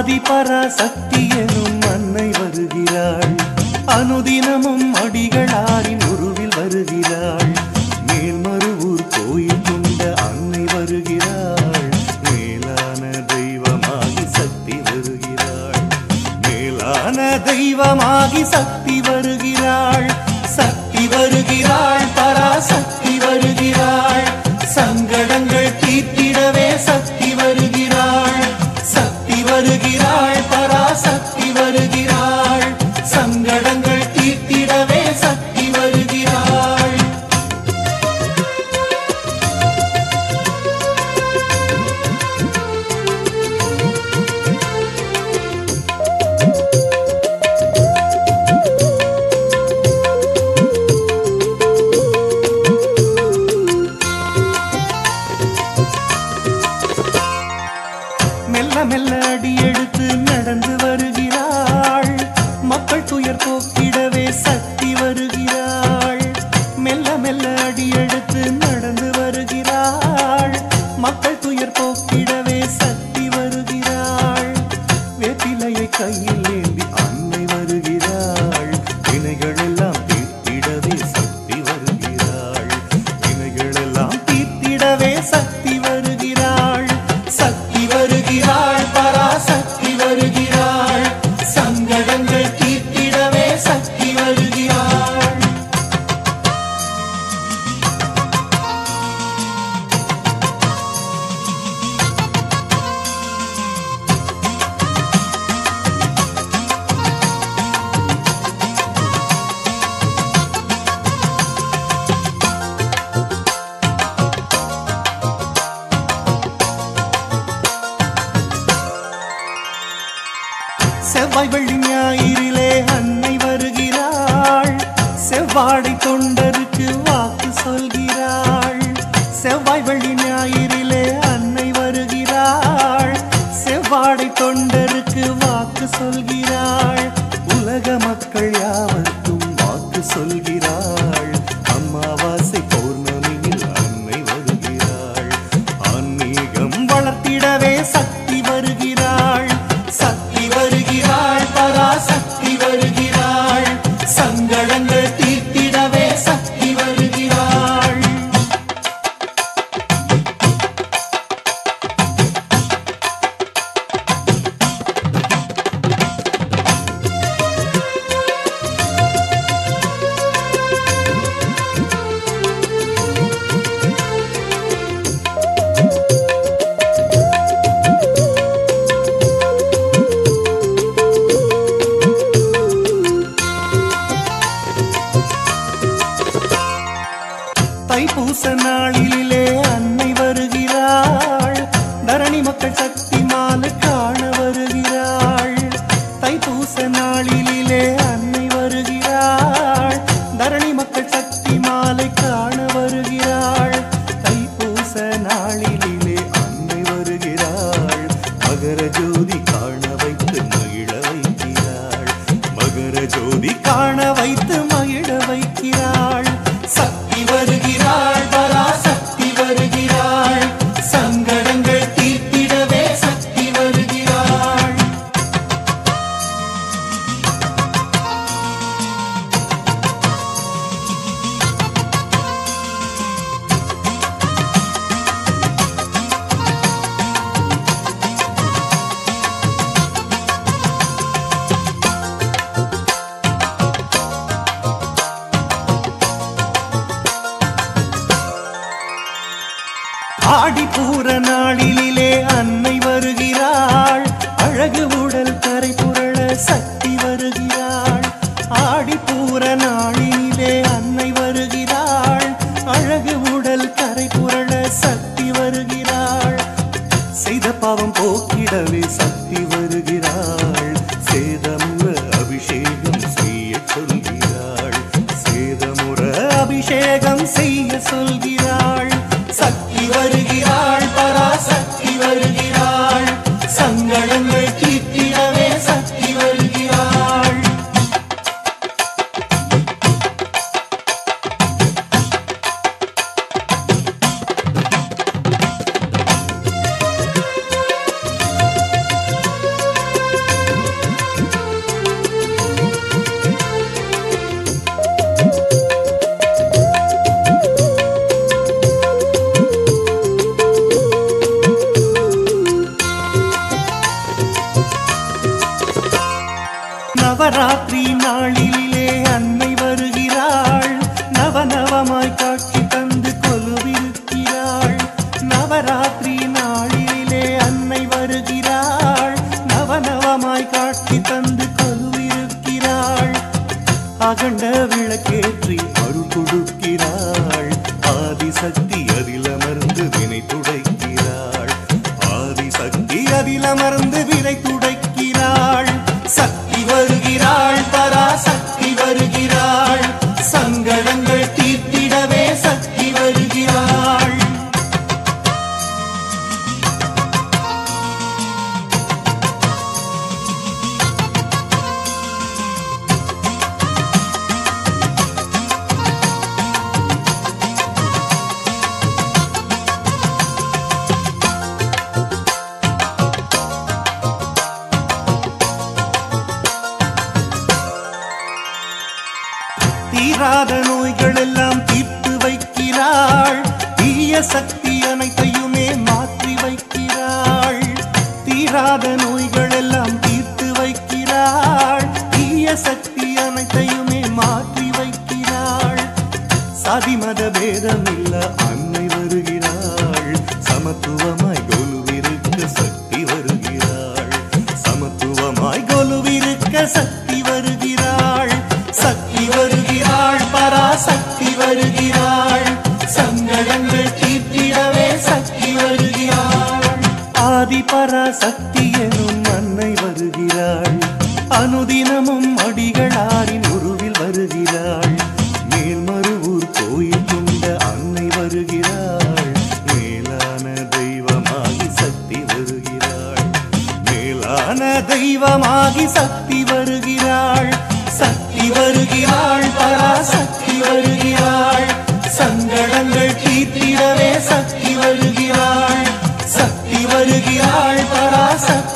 ஆதிபராசக்தி எனும் அன்னை வருகிறாள் அனுதினமும் அடிகளாரின் உருவில் வருகிறாள் மேல்மருவூர் கோயில் கொண்ட அன்னை வருகிறாள் மேலான தெய்வமாகி சக்தி வருகிறாள் மேலான தெய்வமாகி சக்தி வருகிறாள் சக்தி வருகிறாள் பராசக்தி வருகிறாள் சங்கடங்கள் தீர்த்திடவே சக்தி வருகிறாள் சக்தி வருகிறாள் பராசக்தி வருகிறாள் சங்கடங்கள் தீர்த்திடவே சக்தி வருகிறாள் மெல்ல மெல்ல அடி எடுத்து நடந்து வருகிறாள் மக்கள் துயர் போக்கிடவே சக்தி வருகிறாள் மெல்ல மெல்ல அடி எடுத்து நடந்து வருகிறாள் மக்கள் துயர் போக்கிடவே சக்தி வருகிறாள் வேப்பிலையை கையில் ஏந்தி அன்னை வருகிறாள் வினைகள் எல்லாம் தீர்த்திடவே சக்தி வருகிறாள் வினைகள் எல்லாம் தீர்த்திடவே சக்தி வருகிறாள் சக்தி வருகிறாள் பராசக்தி வருகிறாள் சங்கடங்கள் தீர்த்திடவே சக்தி வருகிறாள் செவ்வாய் வெள்ளி ஞாயிறிலே அன்னை வருகிறாள் செவ்வாடை தொண்டருக்கு வாக்கு சொல்கிறாள் செவ்வாய் வெள்ளி ஞாயிறிலே அன்னை வருகிறாள் செவ்வாடை தொண்டருக்கு வாக்கு சொல்கிறாள் உலக மக்கள் யாவருக்கும் வாக்கு சொல்கிறாள் அமாவாசை பௌர்ணமியில் அன்னை வருகிறாள் ஆன்மீகம் வளர்த்திடவே சக்தி வருகிறாள் சக்தி வருகிறாள் பராசக்தி வருகிறாள் சங்கடங்கள் தீர்த்திடவே சக்தி வருகிறாள் தைப்பூச நாளிலே அன்னை வருகிறாள் தரணி மக்கள் சக்தி மாலை காண வருகிறாள் தைப்பூச நாளிலே அன்னை வருகிறாள் தரணி மக்கள் சக்தி மாலை காண வருகிறாள் தைப்பூச நாளிலே அன்னை வருகிறாள் மகர ஜோதி காண வைத்து மகிழ வைக்கிறாள் மகர ஜோதி காண வைத்து மகிழ வைக்கிறாள் சக்தி வருகிறாள் பராசக்தி வருகிறாள் சங்கடங்கள் தீர்த்திடவே சக்தி வருகிறாள் ஆடிப்பூர நாளிலே அன்னை வருகிறாள் அழகு உடல் கரை புரள சக்தி வருகிறாள் ஆடிப்பூர நாளிலே அன்னை வருகிறாள் அழகு உடல் கரை புரள சக்தி வருகிறாள் செய்த பாவம் போக்கிடவே சக்தி வருகிறாள் சேதமுற அபிஷேகம் செய்ய சொல்கிறாள் சேதமுற அபிஷேகம் செய்ய சொல்கிறாள் சக்தி வருகிறாள் பராசக்தி வருகிறாள் சங்கடங்கள் தீர்த்திடவே சக்தி வருகிறாள் அருள் கொடுக்கிறாள் ஆதிசக்தி அதில் அமர்ந்து வினை துடைக்கிறாள் ஆதிசக்தி அதில் அமர்ந்து வினை துடைக்கிறாள் சக்தி வருகிறாள் பராசக்தி வருகிறாள் சங்கடங்கள் தீர்த்திடவே சக்தி வருகிறாள் தீராத நோய்கள் எல்லாம் தீர்த்து வைக்கிறாள் தீய சக்தி அனைத்தையுமே மாற்றி வைக்கிறாள் தீராத நோய்கள் எல்லாம் தீர்த்து வைக்கிறாள் தீய சக்தி அனைத்தையுமே மாற்றி வைக்கிறாள் சாதி மத பேதம் இல்ல அன்னை வருகிறாள் சமத்துவமாய் கொலுவிருக்க சக்தி வருகிறாள் சமத்துவமாய் கொலுவிருக்க சக்தி வருகிறாள் சக்தி வருகிறாள் பராசக்தி வருகிறாள் சங்கடங்கள் தீர்த்திடவே சக்தி வருகிறாள் ஆதி பராசக்தி எனும் அன்னை வருகிறாள் அனுதினமும் அடிகளாரின் உருவில் வருகிறாள் மேல்மருவூர் கோயில் கொண்ட அன்னை வருகிறாள் மேலான தெய்வமாகி சக்தி வருகிறாள் மேலான தெய்வமாகி சக்தி வருகிறாள் சக்தி வருகிறாள் பராசக்தி வருகிறாள் சங்கடங்கள் தீர்த்திடவே சக்தி வருகிறாள் சக்தி வருகிறாள் பராசக்தி